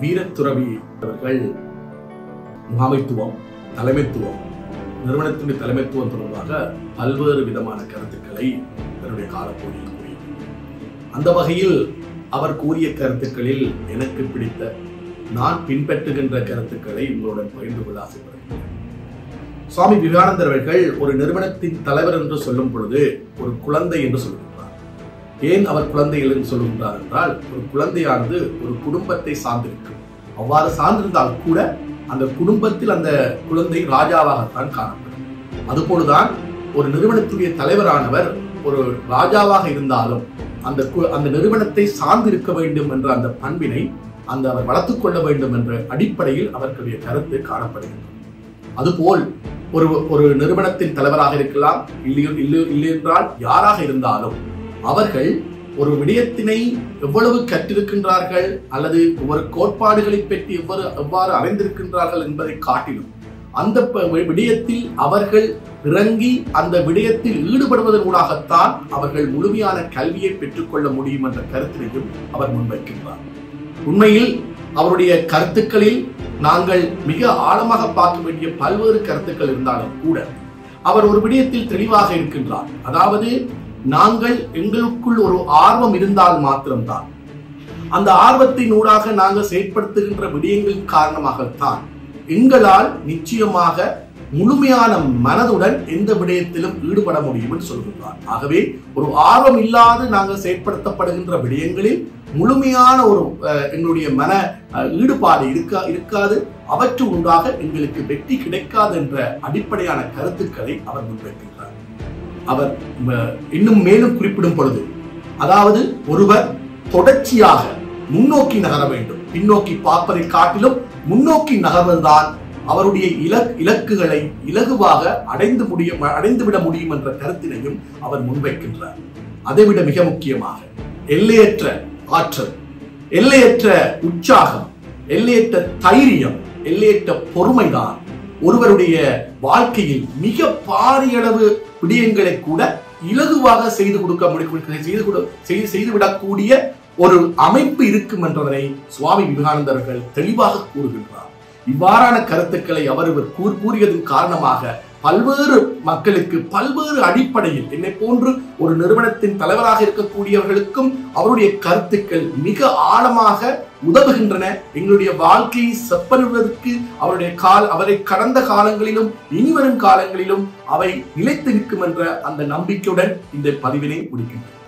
வீரத்துறவி அவர்கள் முகாமைத்துவம் தலைமைத்துவம் நிறுவனத்தினுடைய தலைமைத்துவம் தொடர்பாக பல்வேறு விதமான கருத்துக்களை தன்னுடைய காலப்போடியில் கூறியிருக்கிறார் அந்த வகையில் அவர் கூறிய கருத்துக்களில் எனக்கு பிடித்த நான் பின்பற்றுகின்ற கருத்துக்களை உங்களுடன் பகிர்ந்து கொள்ள ஆசைப்படுகிறேன் சுவாமி விவேகானந்தர் அவர்கள் ஒரு நிறுவனத்தின் தலைவர் என்று சொல்லும் பொழுது ஒரு குழந்தை என்று சொல்லுகின்றார் ஏன் அவர் குழந்தைகள் என்று சொல்லுகின்றார் என்றால் ஒரு குழந்தையானது ஒரு குடும்பத்தை சார்ந்திருக்கும் அவ்வாறு சார்ந்திருந்தால் கூட அந்த குடும்பத்தில் அந்த குழந்தை ராஜாவாகத்தான் காணப்படும் அதுபோலதான் ஒரு நிறுவனத்துடைய தலைவரானவர் ஒரு ராஜாவாக இருந்தாலும் அந்த கு- அந்த நிறுவனத்தை சார்ந்திருக்க வேண்டும் என்ற அந்த பண்பினை அந்த அவர் வளர்த்துக் கொள்ள வேண்டும் என்ற அடிப்படையில் அவர்களுடைய கருத்து காணப்படுகின்றது அதுபோல் ஒரு ஒரு நிறுவனத்தின் தலைவராக இருக்கலாம் இல்லை இல்லை இல்லை என்றால் யாராக இருந்தாலும் அவர்கள் ஒரு விடயத்தினை எவ்வளவு கற்றிருக்கின்றார்கள் அல்லது ஒரு கோட்பாடுகளை பற்றி எவ்வாறு எவ்வாறு அறிந்திருக்கின்றார்கள் என்பதை காட்டிலும் அந்த ப- விடயத்தில் அவர்கள் இறங்கி அந்த விடயத்தில் ஈடுபடுவதன் ஊடாகத்தான் அவர்கள் முழுமையான கல்வியை பெற்றுக்கொள்ள முடியும் என்ற கருத்தினையும் அவர் முன்வைக்கின்றார் உண்மையில் அவருடைய கருத்துக்களில் நாங்கள் மிக ஆழமாக பார்க்க வேண்டிய பல்வேறு கருத்துக்கள் இருந்தாலும் கூட அவர் ஒரு விடயத்தில் தெளிவாக இருக்கின்றார் அதாவது நாங்கள் எங்களுக்குள் ஒரு ஆர்வம் இருந்தால் மாத்திரம்தான் அந்த ஆர்வத்தின் ஊடாக நாங்கள் செயற்படுத்துகின்ற விடயங்களின் காரணமாகத்தான் எங்களால் நிச்சயமாக முழுமையான மனதுடன் எந்த விடயத்திலும் ஈடுபட முடியும் என்று சொல்கின்றார் ஆகவே ஒரு ஆர்வம் இல்லாது நாங்கள் செயற்படுத்தப்படுகின்ற விடயங்களில் முழுமையான ஒரு அஹ், எங்களுடைய மன அஹ், ஈடுபாடு இருக்கா இருக்காது அவற்று உண்டாக எங்களுக்கு வெற்றி கிடைக்காது என்ற அடிப்படையான கருத்துக்களை அவர் முன்வைக்கின்றார் அவர் ம, இன்னும் மேலும் குறிப்பிடும் பொழுது அதாவது ஒருவர் தொடர்ச்சியாக முன்னோக்கி நகர வேண்டும் பின்னோக்கி பார்ப்பதை காட்டிலும் முன்னோக்கி நகர்வதுதான் அவருடைய இலக் இலக்குகளை இலகுவாக அடைந்து முடியும் அடைந்துவிட முடியும் என்ற கருத்தினையும் அவர் முன்வைக்கின்றார் அதைவிட மிக முக்கியமாக எல்லையற்ற ஆற்றல் எல்லையற்ற உற்சாகம் எல்லையற்ற தைரியம் எல்லையற்ற பொறுமைதான் ஒருவருடைய வாழ்க்கையில் மிக பாரியளவு விடயங்களை கூட இலகுவாக செய்து கொடுக்க முடியும் செய்து கொடு- செய்து செய்துவிடக்கூடிய ஒரு அமைப்பு இருக்கும் என்றதனை சுவாமி விவேகானந்தர் அவர்கள் தெளிவாக கூறுகின்றார் இவ்வாறான கருத்துக்களை அவர் இவர் கூர்- கூறியதன் காரணமாக பல்வேறு மக்களுக்கு பல்வேறு அடிப்படையில் என்னை போன்று ஒரு நிறுவனத்தின் தலைவராக இருக்கக்கூடியவர்களுக்கும் அவருடைய கருத்துக்கள் மிக ஆழமாக உதவுகின்றன எங்களுடைய வாழ்க்கையை செப்பனிடுவதற்கு அவருடைய கால் அவரை கடந்த காலங்களிலும் இனிவரும் காலங்களிலும் அவை நிலைத்து நிற்கும் என்ற அந்த நம்பிக்கையுடன் இந்த பதிவினை முடிக்கின்றன